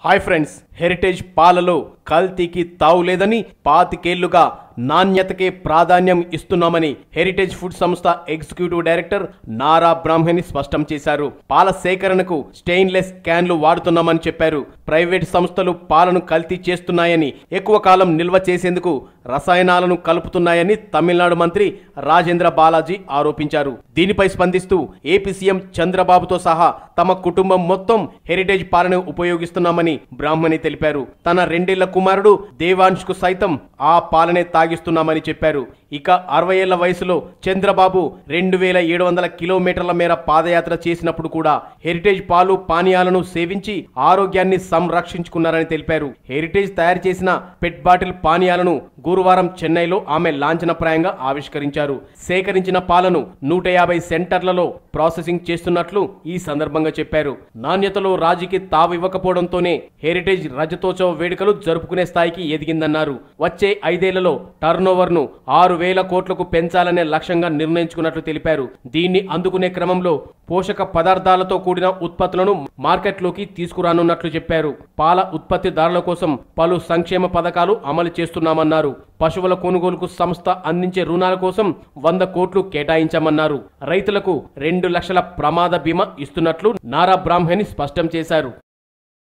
hi friends heritage పాలలో కల్తీకి తావు లేదని పాతికేళ్లుగా నాణ్యతకే ప్రాధాన్యం ఇస్తున్నామని హెరిటేజ్ ఫుడ్ సంస్థ ఎగ్జిక్యూటివ్ డైరెక్టర్ నారా బ్రాహ్మణి స్పష్టం చేశారు పాల సేకరణకు స్టెయిన్లెస్ క్యాన్లు వాడుతున్నామని చెప్పారు ప్రైవేట్ సంస్థలు పాలను కల్తీ చేస్తున్నాయని ఎక్కువ కాలం నిల్వ చేసేందుకు రసాయనాలను కలుపుతున్నాయని తమిళనాడు మంత్రి రాజేంద్ర బాలాజీ ఆరోపించారు దీనిపై స్పందిస్తూ ఏపీ సీఎం చంద్రబాబుతో సహా తమ కుటుంబం మొత్తం హెరిటేజ్ పాలను ఉపయోగిస్తున్నామని బ్రాహ్మణి తెలిపారు తన రెండేళ్ల కుమారుడు దేవాంశ్ కు సైతం ఆ పాలనే తాగిస్తున్నామని చెప్పారు ఇక అరవై ఏళ్ల వయసులో చంద్రబాబు రెండు వేల ఏడు వందల కిలోమీటర్ల మేర పాదయాత్ర చేసినప్పుడు కూడా హెరిటేజ్ పాలు పానీయాలను సేవించి ఆరోగ్యాన్ని సంరక్షించుకున్నారని తెలిపారు హెరిటేజ్ తయారు చేసిన పెట్ బాటిల్ పానీయాలను గురువారం చెన్నైలో ఆమె లాంఛనప్రాయంగా ఆవిష్కరించారు సేకరించిన పాలను నూట యాభై సెంటర్లలో ప్రాసెసింగ్ చేస్తున్నట్లు ఈ సందర్భంగా చెప్పారు నాణ్యతలో రాజీకి తావివ్వకపోవడంతోనే హెరిటేజ్ రజతోత్సవ వేడుకలు జరుపుకునే స్థాయికి ఎదిగిందన్నారు వచ్చే ఐదేళ్లలో టర్నోవర్ ను ఆరు వేల కోట్లకు పెంచాలనే లక్ష్యంగా నిర్ణయించుకున్నట్లు తెలిపారు దీన్ని అందుకునే క్రమంలో పోషక పదార్థాలతో కూడిన ఉత్పత్తులను మార్కెట్లోకి తీసుకురానున్నట్లు చెప్పారు పాల ఉత్పత్తిదారుల కోసం పలు సంక్షేమ పథకాలు అమలు చేస్తున్నామన్నారు పశువుల కొనుగోలుకు సంస్థ అందించే రుణాల కోసం వంద కోట్లు కేటాయించామన్నారు రైతులకు రెండు లక్షల ప్రమాద బీమా ఇస్తున్నట్లు నారా బ్రాహ్మణి స్పష్టం చేశారు